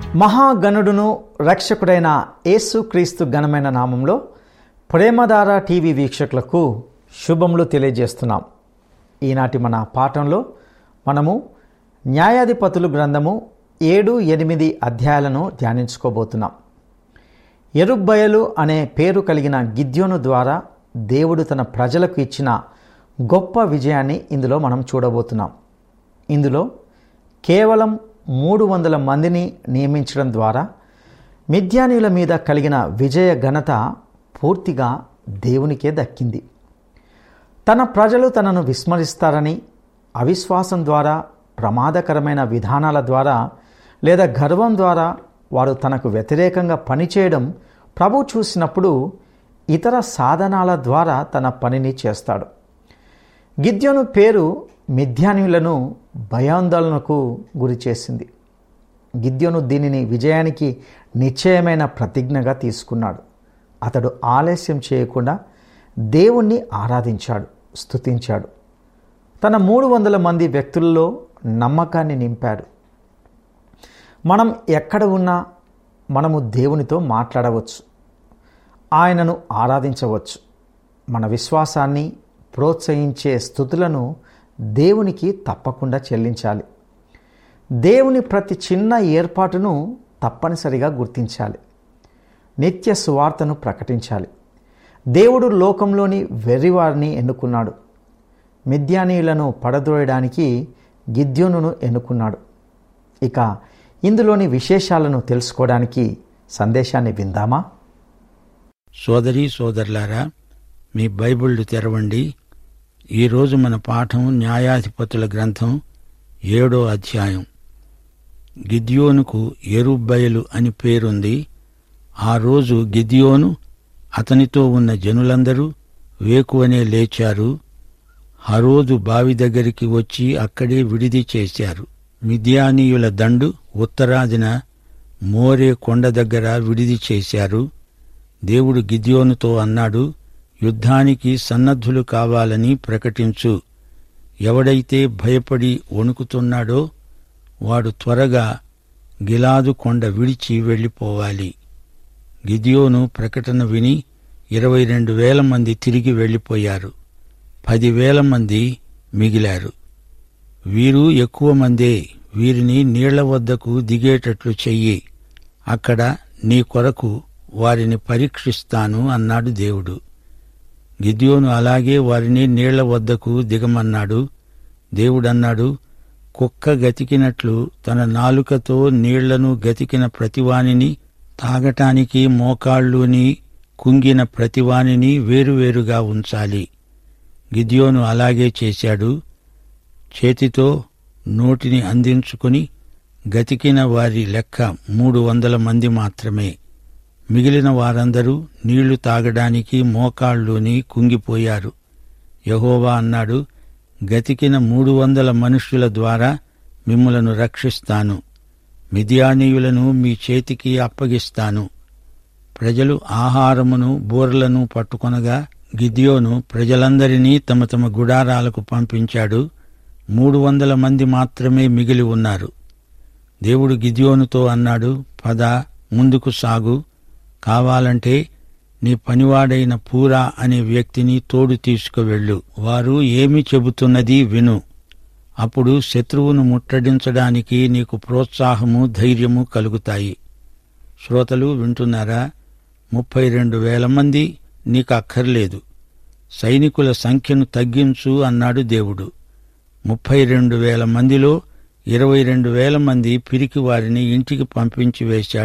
మహాగణుడును రక్షకుడైన యేసుక్రీస్తు ఘనమైన నామంలో ప్రేమధార టీవీ వీక్షకులకు శుభములు తెలియజేస్తున్నాం ఈనాటి మన పాఠంలో మనము న్యాయాధిపతులు గ్రంథము ఏడు ఎనిమిది అధ్యాయాలను ధ్యానించుకోబోతున్నాం ఎరుబ్బయలు అనే పేరు కలిగిన గిద్యోను ద్వారా దేవుడు తన ప్రజలకు ఇచ్చిన గొప్ప విజయాన్ని ఇందులో మనం చూడబోతున్నాం ఇందులో కేవలం మూడు వందల మందిని నియమించడం ద్వారా మిథ్యానీయుల మీద కలిగిన విజయ ఘనత పూర్తిగా దేవునికే దక్కింది తన ప్రజలు తనను విస్మరిస్తారని అవిశ్వాసం ద్వారా ప్రమాదకరమైన విధానాల ద్వారా లేదా గర్వం ద్వారా వారు తనకు వ్యతిరేకంగా పనిచేయడం ప్రభు చూసినప్పుడు ఇతర సాధనాల ద్వారా తన పనిని చేస్తాడు గిద్యోను పేరు మిథ్యానులను భయాందోళనకు గురి చేసింది గిద్యోను దీనిని విజయానికి నిశ్చయమైన ప్రతిజ్ఞగా తీసుకున్నాడు అతడు ఆలస్యం చేయకుండా దేవుణ్ణి ఆరాధించాడు స్తుతించాడు తన మూడు వందల మంది వ్యక్తుల్లో నమ్మకాన్ని నింపాడు మనం ఎక్కడ ఉన్నా మనము దేవునితో మాట్లాడవచ్చు ఆయనను ఆరాధించవచ్చు మన విశ్వాసాన్ని ప్రోత్సహించే స్థుతులను దేవునికి తప్పకుండా చెల్లించాలి దేవుని ప్రతి చిన్న ఏర్పాటును తప్పనిసరిగా గుర్తించాలి నిత్య సువార్తను ప్రకటించాలి దేవుడు లోకంలోని వెర్రివారిని ఎన్నుకున్నాడు మిథ్యానీయులను పడద్రోయడానికి గిద్యోనును ఎన్నుకున్నాడు ఇక ఇందులోని విశేషాలను తెలుసుకోవడానికి సందేశాన్ని విందామా సోదరీ సోదరులారా మీ బైబిళ్ళు తెరవండి ఈరోజు మన పాఠం న్యాయాధిపతుల గ్రంథం ఏడో అధ్యాయం గిద్యోనుకు ఎరుబ్బయలు అని పేరుంది ఆ రోజు గిద్యోను అతనితో ఉన్న జనులందరూ వేకువనే లేచారు హరోదు బావి దగ్గరికి వచ్చి అక్కడే విడిది చేశారు మిద్యానీయుల దండు ఉత్తరాదిన మోరే కొండ దగ్గర విడిది చేశారు దేవుడు గిద్యోనుతో అన్నాడు యుద్ధానికి సన్నద్ధులు కావాలని ప్రకటించు ఎవడైతే భయపడి వణుకుతున్నాడో వాడు త్వరగా గిలాదు కొండ విడిచి వెళ్ళిపోవాలి గిదియోను ప్రకటన విని ఇరవై రెండు వేల మంది తిరిగి వెళ్ళిపోయారు పదివేల మంది మిగిలారు వీరు ఎక్కువ మందే వీరిని నీళ్ల వద్దకు దిగేటట్లు చెయ్యి అక్కడ నీ కొరకు వారిని పరీక్షిస్తాను అన్నాడు దేవుడు గిద్యోను అలాగే వారిని నీళ్ల వద్దకు దిగమన్నాడు దేవుడన్నాడు కుక్క గతికినట్లు తన నాలుకతో నీళ్లను గతికిన ప్రతివానిని తాగటానికి మోకాళ్ళుని కుంగిన ప్రతివానిని వేరువేరుగా ఉంచాలి గిద్యోను అలాగే చేశాడు చేతితో నోటిని అందించుకుని గతికిన వారి లెక్క మూడు వందల మంది మాత్రమే మిగిలిన వారందరూ నీళ్లు తాగడానికి మోకాళ్ళుని కుంగిపోయారు యహోవా అన్నాడు గతికిన మూడు వందల మనుష్యుల ద్వారా మిమ్ములను రక్షిస్తాను మిథియానీయులను మీ చేతికి అప్పగిస్తాను ప్రజలు ఆహారమును బూరలను పట్టుకొనగా గిద్యోను ప్రజలందరినీ తమ తమ గుడారాలకు పంపించాడు మూడు వందల మంది మాత్రమే మిగిలి ఉన్నారు దేవుడు గిద్యోనుతో అన్నాడు పద ముందుకు సాగు కావాలంటే నీ పనివాడైన పూరా అనే వ్యక్తిని తోడు తీసుకువెళ్ళు వారు ఏమి చెబుతున్నది విను అప్పుడు శత్రువును ముట్టడించడానికి నీకు ప్రోత్సాహము ధైర్యము కలుగుతాయి శ్రోతలు వింటున్నారా ముప్పై రెండు వేల మంది నీకు అక్కర్లేదు సైనికుల సంఖ్యను తగ్గించు అన్నాడు దేవుడు ముప్పై రెండు వేల మందిలో ఇరవై రెండు వేల మంది పిరికి వారిని ఇంటికి పంపించి వేశాడు